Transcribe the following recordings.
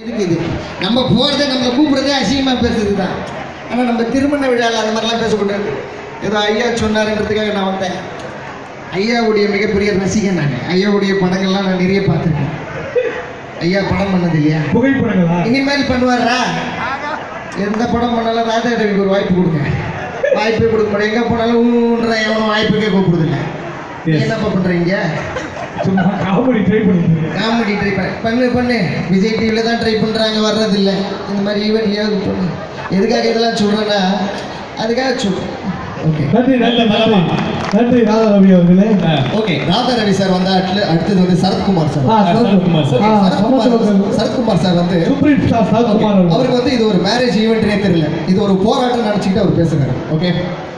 இருக்குது நம்ம போகிறதே நம்மளை கூப்பிடுறதே அசிங்கமாக பேசுறது தான் ஆனால் நம்ம திருமண விழாவில் அந்த மாதிரிலாம் பேசக்கூடாது ஏதோ ஐயா சொன்னாருன்றதுக்காக நான் வந்தேன் ஐயாவுடைய மிகப்பெரிய ரசிகன் நான் ஐயாவுடைய படங்கள்லாம் நான் நிறைய பார்த்துருக்கேன் ஐயா படம் பண்ணது இல்லையா புகைப்படங்களா இனிமேல் பண்ணுவாரா எந்த படம் பண்ணாலும் ராஜா ரவிக்கு ஒரு வாய்ப்பு கொடுங்க வாய்ப்பே கொடுக்க மாட்டேன் எங்கே போனாலும் ஊன்ற எவனும் வாய்ப்புக்கே கூப்பிடுதில்ல நீ Yes. என்னப்பா பண்ணுறீங்க சும்மா காமெடி ட்ரை பண்ணிட்டு காமெடி ட்ரை பண்ணு பண்ணு விஜய் டிவியில் தான் ட்ரை பண்ணுறாங்க வர்றதில்ல இந்த மாதிரி ஈவெண்ட்லையாவது பண்ணு எதுக்காக இதெல்லாம் சொல்கிறேன்னா அதுக்காக சொல்கிறேன் ஓகே நன்றி நன்றி நல்ல நன்றி நன்றி ராதா ரவி அவர்களே ஓகே ராதா ரவி சார் வந்தா அடுத்து அடுத்தது வந்து சரத்குமார் சார் ஆ, சரத்குமார் சார். ஆ, சரத்குமார் சரத்குமார் சரத்குமார் சார் வந்து சுப்ரீம் ஸ்டார் Okay. சரத்குமார் அவர்கள் அவருக்கு வந்து இது ஒரு மேரேஜ் ஈவெண்ட்னே தெரியல இது ஒரு போராட்டம் நினச்சிக்கிட்டு அவர் பேசுகிறாரு ஓகே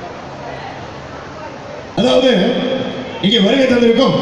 அதாவது இங்கே வருகை தந்திருக்கும்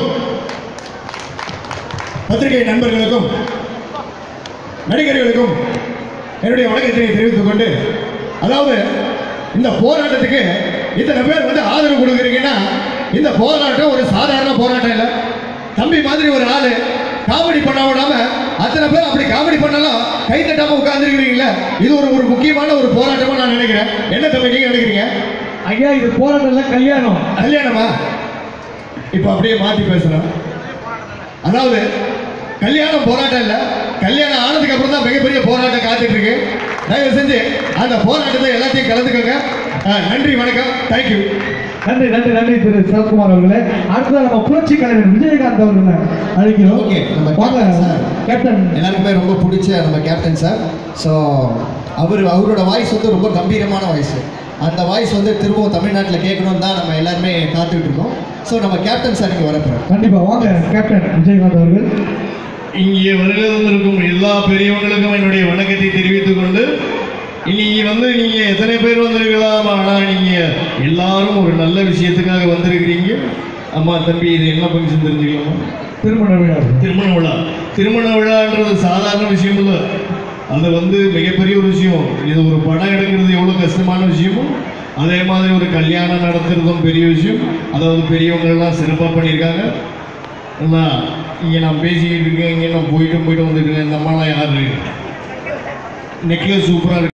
பத்திரிகை நண்பர்களுக்கும் நடிகர்களுக்கும் என்னுடைய வணக்கத்தை தெரிவித்துக் கொண்டு அதாவது இந்த போராட்டத்துக்கு இத்தனை பேர் வந்து ஆதரவு கொடுக்குறீங்கன்னா இந்த போராட்டம் ஒரு சாதாரண போராட்டம் இல்லை தம்பி மாதிரி ஒரு ஆளு காமெடி பண்ண விடாம அத்தனை பேர் அப்படி காமெடி பண்ணாலும் கை தட்டாம உட்கார்ந்துருக்கிறீங்களா இது ஒரு ஒரு முக்கியமான ஒரு போராட்டமா நான் நினைக்கிறேன் என்ன தம்பி நீங்க நினைக்கிறீங்க ஐயா இது போராட்டம் இல்ல கல்யாணம் கல்யாணமா இப்போ அப்படியே மாற்றி பேசுகிறோம் அதாவது கல்யாணம் போராட்டம் இல்லை கல்யாணம் ஆனதுக்கு அப்புறம் தான் மிகப்பெரிய போராட்டம் காத்துட்டு இருக்கு தயவு செஞ்சு அந்த போராட்டத்தை எல்லாத்தையும் கலந்துக்கோங்க அஹ், நன்றி வணக்கம் தேங்க்யூ நன்றி நன்றி நன்றி திரு சரத்குமார் அவர்களே அடுத்தது நம்ம புரட்சி கலைஞர் விஜயகாந்த் அவர்களை அழைக்கிறோம் Okay, நம்ம வாங்க கேப்டன் சார். கேப்டன் எல்லாருக்குமே ரொம்ப பிடிச்ச நம்ம கேப்டன் சார் ஸோ அவர் அவரோட வாய்ஸ் வந்து ரொம்ப கம்பீரமான வாய்ஸ் அந்த வாய்ஸ் வந்து திரும்பவும் தமிழ்நாட்டில் கேட்கணும் தான் நம்ம எல்லாருமே காத்துக்கிட்டு இருக்கோம் ஸோ நம்ம கேப்டன் சார் இங்கே வரப்போகிறோம் கண்டிப்பா வாங்க கேப்டன் விஜயகாந்த் அவர்கள் இங்கே வருகை வந்திருக்கும் எல்லா பெரியவங்களுக்கும் என்னுடைய வணக்கத்தை தெரிவித்துக் கொண்டு இன்னைக்கு வந்து நீங்க எத்தனை பேர் வந்திருக்கலாம் ஆனா நீங்க எல்லாரும் ஒரு நல்ல விஷயத்துக்காக வந்திருக்கிறீங்க அம்மா தம்பி இது என்ன ஃபங்க்ஷன் தெரிஞ்சுக்கலாமா திருமண விழா திருமண விழா திருமண விழான்றது சாதாரண விஷயம் இல்லை அது வந்து மிகப்பெரிய ஒரு விஷயம் இது ஒரு படம் எடுக்கிறது எவ்வளோ கஷ்டமான விஷயமோ அதே மாதிரி ஒரு கல்யாணம் நடத்துறதும் பெரிய விஷயம் அதாவது பெரியவங்க எல்லாம் சிறப்பாக பண்ணியிருக்காங்க நான் இங்கே நான் பேசிக்கிட்டு இருக்கேன் இங்கே நான் போயிட்டு போயிட்டு வந்துட்டு இருக்கேன் இந்த அம்மாலாம் யாரு நெக்லஸ் சூப்பராக இருக்கு